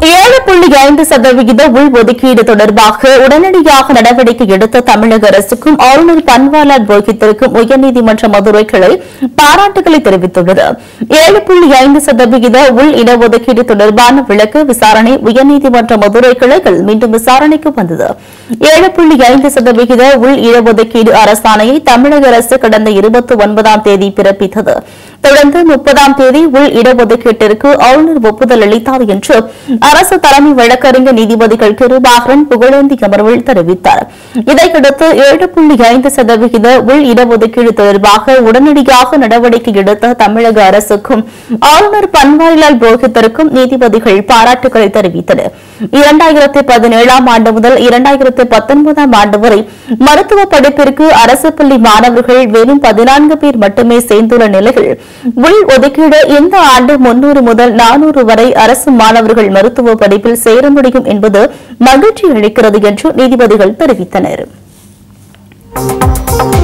ஏழு புள்ளி ஐந்து சதவிகித உள்ஒதுக்கீடு தொடர்பாக உடனடியாக நடவடிக்கை எடுத்த தமிழக அரசுக்கும் ஆளுநர் பன்வாரிலால் புரோஹித்திற்கும் உயர்நீதிமன்ற மதுரை கிளை பாராட்டுகளை தெரிவித்துள்ளது ஏழு புள்ளி ஐந்து சதவிகித உள் இடஒதுக்கீடு தொடர்பான விளக்கு விசாரணை உயர்நீதிமன்ற மதுரை கிளைகள் மீண்டும் விசாரணைக்கு வந்தது ஏழு புள்ளி ஐந்து சதவிகித உள் இடஒதுக்கீடு அரசாணையை தமிழக அரசு கடந்த இருபத்தி ஒன்பதாம் தேதி பிறப்பித்தது தொடர்ந்து முப்பதாம் தேதி உள் இடஒதுக்கீட்டிற்கு ஆளுநர் ஒப்புதல் அளித்தார் என்று அரசு தலைமை வழக்கறிஞர் நீதிபதிகள் கிருபாகரன் புகழேந்தி அமர்வில் தெரிவித்தார் இதையடுத்து ஏழு புள்ளி ஐந்து சதவிகித உள் இடஒதுக்கீடு தொடர்பாக உடனடியாக நடவடிக்கை எடுத்த தமிழக அரசுக்கும் ஆளுநர் பன்வாரிலால் புரோஹித்திற்கும் நீதிபதிகள் பாராட்டுகளை தெரிவித்தனர் இரண்டாயிரத்தி பதினேழாம் ஆண்டு முதல் இரண்டாயிரத்தி பத்தொன்பதாம் ஆண்டு வரை மருத்துவ படிப்பிற்கு அரசு பள்ளி மாணவர்கள் வெறும் பதினான்கு பேர் மட்டுமே சேர்ந்துள்ள நிலையில் உள் ஒதுக்கீடு இந்த ஆண்டு முன்னூறு முதல் நானூறு வரை அரசு மாணவர்கள் மருத்துவ படிப்பில் சேர முடியும் என்பது மகிழ்ச்சி அளிக்கிறது என்று நீதிபதிகள் தெரிவித்தனர்